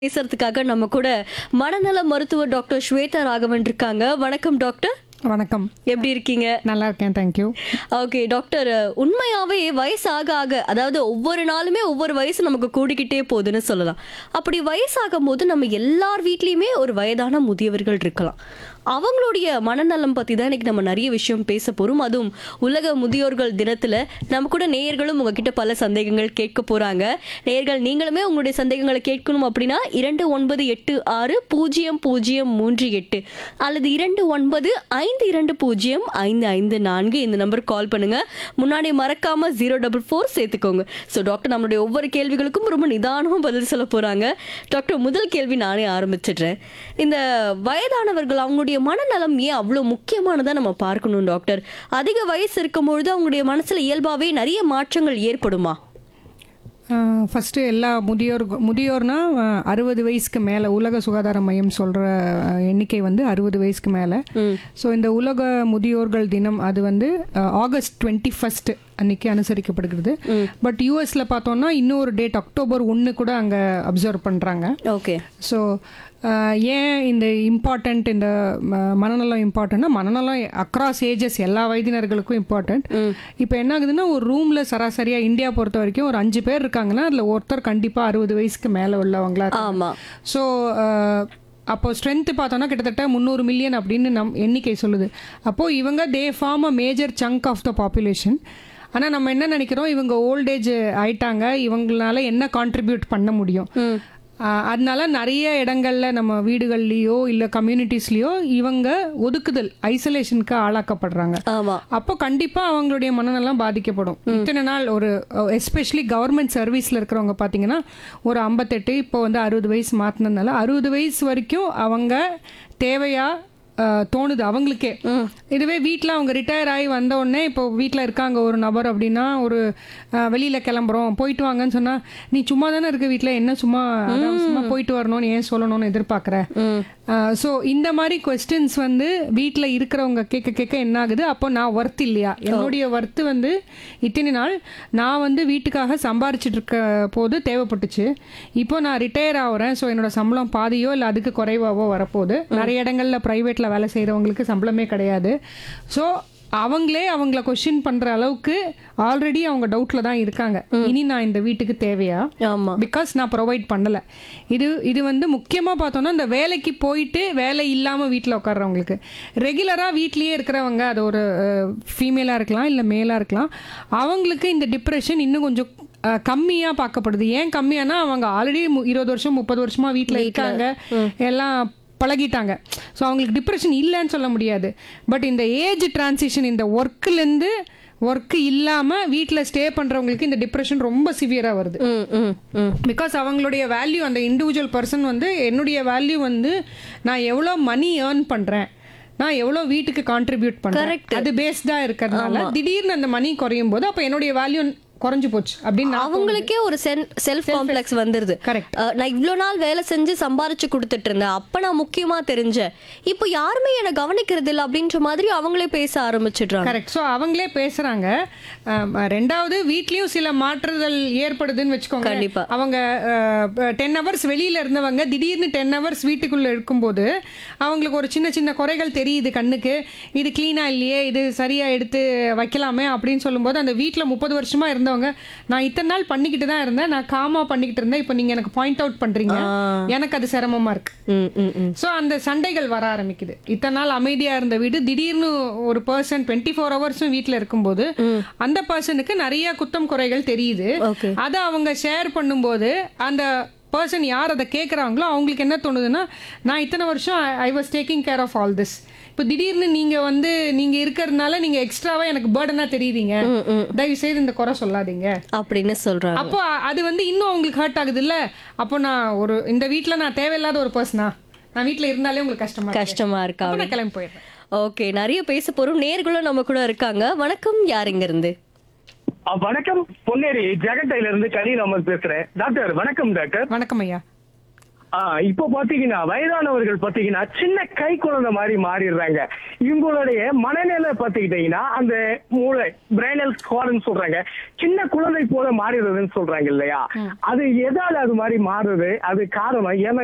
பேசுறதுக்காக நம்ம கூட மனநல மருத்துவர் டாக்டர் ஸ்வேதா ராகவன் இருக்காங்க வணக்கம் டாக்டர் வணக்கம் எப்படி இருக்கீங்க நல்லா இருக்கேன் தேங்க்யூ ஓகே டாக்டர் உண்மையாவே வயசு ஆக ஆக அதாவது ஒவ்வொரு நாளுமே ஒவ்வொரு வயசு நமக்கு கூடிக்கிட்டே போகுதுன்னு சொல்லலாம் அப்படி வயசாகும் போது நம்ம எல்லார் வீட்லயுமே ஒரு வயதான முதியவர்கள் இருக்கலாம் அவங்களுடைய மனநலம் பத்தி தான் இன்னைக்கு நம்ம நிறைய விஷயம் பேச போறோம் அதுவும் உலக முதியோர்கள் தினத்துல நம்ம கூட நேயர்களும் உங்ககிட்ட பல சந்தேகங்கள் கேட்க போறாங்க நேயர்கள் நீங்களுமே உங்களுடைய சந்தேகங்களை கேட்கணும் அப்படின்னா இரண்டு ஒன்பது எட்டு ஆறு பூஜ்ஜியம் பூஜ்ஜியம் மூன்று எட்டு அல்லது இரண்டு ஒன்பது ஐந்து இரண்டு பூஜ்ஜியம் ஐந்து ஐந்து நான்கு இந்த நம்பருக்கு கால் பண்ணுங்க முன்னாடி மறக்காம ஜீரோ டபுள் ஃபோர் சேர்த்துக்கோங்க ஸோ டாக்டர் நம்மளுடைய ஒவ்வொரு கேள்விகளுக்கும் ரொம்ப நிதானமா பதில் சொல்ல போறாங்க டாக்டர் முதல் கேள்வி நானே ஆரம்பிச்சிடுறேன் இந்த வயதானவர்கள் அவங்களுடைய மனநலம் ஏன் அவ்வளோ முக்கியமானதா நம்ம பார்க்கணும் டாக்டர் அதிக வயசு இருக்கும்பொழுது அவங்களுடைய மனசுல இயல்பாவே நிறைய மாற்றங்கள் ஏற்படுமா ஃபஸ்ட்டு எல்லா முதியோர் முதியோர்னா அறுபது வயசுக்கு மேலே உலக சுகாதார மையம் சொல்கிற எண்ணிக்கை வந்து அறுபது வயசுக்கு மேலே ஸோ இந்த உலக முதியோர்கள் தினம் அது வந்து அஹ், ஆகஸ்ட் டுவெண்ட்டி ஃபஸ்ட் அன்னைக்கு அனுசரிக்கப்படுகிறது பட் யூஎஸில் பார்த்தோம்னா இன்னொரு டேட் அக்டோபர் ஒன்று கூட அங்கே அப்சர்வ் பண்ணுறாங்க ஓகே ஸோ ஏன் இந்த இம்பார்ட்டண்ட் இந்த ம- மனநலம் இம்பார்ட்டன்ட்னா மனநலம் அக்ராஸ் ஏஜஸ் எல்லா வயதினர்களுக்கும் இம்பார்ட்டன்ட் இப்போ என்ன ஆகுதுன்னா ஒரு ரூம்ல சராசரியா இந்தியா பொறுத்த வரைக்கும் ஒரு அஞ்சு பேர் இருக்காங்கன்னா அதுல ஒருத்தர் கண்டிப்பா அறுபது வயசுக்கு மேல உள்ளவங்களா ஆமா ஸோ அப்போ ஸ்ட்ரென்த் பார்த்தோன்னா கிட்டத்தட்ட முந்நூறு மில்லியன் அப்படின்னு நம் எண்ணிக்கை சொல்லுது அப்போ இவங்க the form a major chunk of the population ஆனால் நம்ம என்ன நினைக்கிறோம் இவங்க ஓல்டேஜ் ஆயிட்டாங்க இவங்களால என்ன கான்ட்ரிபியூட் பண்ண முடியும் ஆஹ் அதனால நிறைய இடங்கள்ல நம்ம வீடுகள்லயோ இல்ல கம்யூனிட்டிஸ்லயோ இவங்க ஒதுக்குதல் ஐசோலேஷனுக்கு ஆளாக்கப்படுறாங்க ஆமா அப்போ கண்டிப்பா அவங்களுடைய மனநலம் பாதிக்கப்படும் இத்தனை நாள் ஒரு எஸ்பெஷலி கவர்மெண்ட் சர்வீஸ்ல இருக்கிறவங்க பாத்தீங்கன்னா ஒரு ஐம்பத்தெட்டு இப்போ வந்து அறுபது வயசு மாத்தினதுனால அறுபது வயசு வரைக்கும் அவங்க தேவையா அஹ், தோணுது அவங்களுக்கே இதுவே வீட்டில் அவங்க ரிட்டையர் ஆகி வந்த உடனே இப்போ வீட்டில் இருக்காங்க ஒரு நபர் அப்படின்னா ஒரு அஹ், வெளியில கிளம்புறோம் போயிட்டு வாங்கன்னு சொன்னா நீ சும்மா தானே இருக்க வீட்டில் என்ன சும்மா அதான் சும்மா போயிட்டு வரணும்னு ஏன் சொல்லணும்னு எதிர்பார்க்குற ஸோ இந்த மாதிரி கொஸ்டின்ஸ் வந்து வீட்டில் இருக்கிறவங்க கேட்க கேட்க என்ன ஆகுது அப்போ நான் ஒர்த் இல்லையா என்னுடைய ஒர்த்து வந்து இத்தனை நாள் நான் வந்து வீட்டுக்காக சம்பாரிச்சிட்டு இருக்க போது தேவைப்பட்டுச்சு இப்போ நான் ரிட்டையர் ஆகுறேன் ஸோ என்னோட சம்பளம் பாதியோ இல்லை அதுக்கு குறைவாவோ வரப்போகுது நிறைய இடங்கள்ல ப்ரைவேட்ல வேலை செய்கிறவங்களுக்கு சம்பளமே கிடையாது ஸோ அவங்களே அவங்கள கொஸ்டின் பண்ற அளவுக்கு ஆல்ரெடி அவங்க டவுட்ல தான் இருக்காங்க இனி நான் இந்த வீட்டுக்கு தேவையா ஆமா பிகாஸ் நான் ப்ரொவைட் பண்ணல இது இது வந்து முக்கியமா பார்த்தோம்னா இந்த வேலைக்கு போயிட்டு வேலை இல்லாம வீட்டில் உட்கார்றவங்களுக்கு ரெகுலரா வீட்லயே இருக்கிறவங்க அது ஒரு ஃபீமேலா இருக்கலாம் இல்ல மேலா இருக்கலாம் அவங்களுக்கு இந்த டிப்ரெஷன் இன்னும் கொஞ்சம் அஹ், கம்மியா பார்க்கப்படுது ஏன் கம்மியானா அவங்க ஆல்ரெடி இருபது வருஷம் முப்பது வருஷமா வீட்டில் இருக்காங்க எல்லாம் பழகிட்டாங்க ஸோ அவங்களுக்கு டிப்ரெஷன் இல்லைன்னு சொல்ல முடியாது பட் இந்த ஏஜ் டிரான்சிஷன் இந்த ஒர்க்லேருந்து ஒர்க் இல்லாமல் வீட்டில் ஸ்டே பண்ணுறவங்களுக்கு இந்த டிப்ரெஷன் ரொம்ப சிவியராக வருது ம் ம் ம் பிகாஸ் அவங்களுடைய வேல்யூ அந்த இண்டிவிஜுவல் பர்சன் வந்து என்னுடைய வேல்யூ வந்து நான் எவ்வளோ மணி ஏர்ன் பண்ணுறேன் நான் எவ்வளோ வீட்டுக்கு கான்ட்ரிபியூட் பண்ணுறேன் அது பேஸ்டாக இருக்கிறதுனால திடீர்னு அந்த மணி குறையும் போது அப்போ என்னுடைய வேல்யூ குறைஞ்சு போச்சு அப்படின்னு நான் அவங்களுக்கே ஒரு செல்ஃப் காம்ப்ளெக்ஸ் வந்துருது Correct. அஹ், நான் இவ்வளோ நாள் வேலை செஞ்சு சம்பாரிச்சு கொடுத்துட்டு இருந்தேன் அப்ப நான் முக்கியமா தெரிஞ்சேன் இப்போ யாருமே என்னை கவனிக்கிறது இல்லை அப்படின்ற மாதிரி அவங்களே பேச ஆரம்பிச்சிடுறாங்க கரெக்ட் ஸோ அவங்களே பேசுறாங்க ஆம், ரெண்டாவது வீட்லயும் சில மாற்றுதல் ஏற்படுதுன்னு வச்சுக்கோங்க கண்டிப்பா. அவங்க டென் ஹவர்ஸ் வெளியில இருந்தவங்க திடீர்னு டென் ஹவர்ஸ் வீட்டுக்குள்ள இருக்கும்போது அவங்களுக்கு ஒரு சின்ன சின்ன குறைகள் தெரியுது கண்ணுக்கு இது கிளீனா இல்லையே இது சரியா எடுத்து வைக்கலாமே அப்படின்னு சொல்லும்போது அந்த வீட்ல முப்பது வருஷமா இருந்தவங்க நான் இத்தனை நாள் பண்ணிக்கிட்டு தான் இருந்தேன் நான் காமா பண்ணிக்கிட்டு இருந்தேன் இப்போ நீங்க எனக்கு பாயிண்ட் அவுட் பண்றீங்க எனக்கு அது சிரமமா இருக்கு ம் ம் ம் ஸோ அந்த சண்டைகள் வர ஆரம்பிக்குது இத்தனை நாள் அமைதியா இருந்த வீடு திடீர்னு ஒரு பர்சன் டுவெண்ட்டி ஃபோர் ஹவர்ஸும் வீட்டில் இருக்கும்போது அந்த பர்சனுக்கு நிறைய குத்தம் குறைகள் தெரியுது Okay. அதை அவங்க ஷேர் பண்ணும்போது அந்த பர்சன் யார் அதை கேட்குறாங்களோ அவங்களுக்கு என்ன தோணுதுன்னா நான் இத்தனை வருஷம் I was taking care of all this இப்போ திடீர்னு நீங்க வந்து நீங்க இருக்கிறதுனால நீங்க எக்ஸ்ட்ராவா எனக்கு பேர்டனா தெரியுறீங்க தயவு செய்து இந்த குறை சொல்லாதீங்க அப்படின்னு சொல்றாங்க அப்போ அது வந்து இன்னும் அவங்களுக்கு ஹர்ட் ஆகுது இல்ல அப்போ நான் ஒரு இந்த வீட்ல நான் தேவையில்லாத ஒரு பர்சனா நான் வீட்ல இருந்தாலே உங்களுக்கு கஷ்டமா இருக்கு. கஷ்டமா இருக்கா அப்போ நான் கிளம்பி போயிடுறேன் ஓகே நிறைய பேச போறோம் நேர்களும் நம்ம கூட இருக்காங்க வணக்கம் யார் இங்க இருந்து ஆ, வணக்கம் பொன்னேரி ஜெகட்டையில இருந்து கலீல் அமர் பேசுறேன் டாக்டர் வணக்கம் டாக்டர் வணக்கம் ஐயா ஆ, இப்போ பாத்தீங்கன்னா வயதானவர்கள் பாத்தீங்கன்னா சின்ன கை குழந்தை மாதிரி மாறிடுறாங்க இவங்களுடைய மனநிலை பாத்துக்கிட்டீங்கன்னா அந்த மூளை பிரைனல் ஸ்குவாட்னு சொல்றாங்க சின்ன குழந்தை போல மாறிடுறதுன்னு சொல்றாங்க இல்லையா அது எதால அது மாதிரி மாறுது அது காரணம் ஏன்னா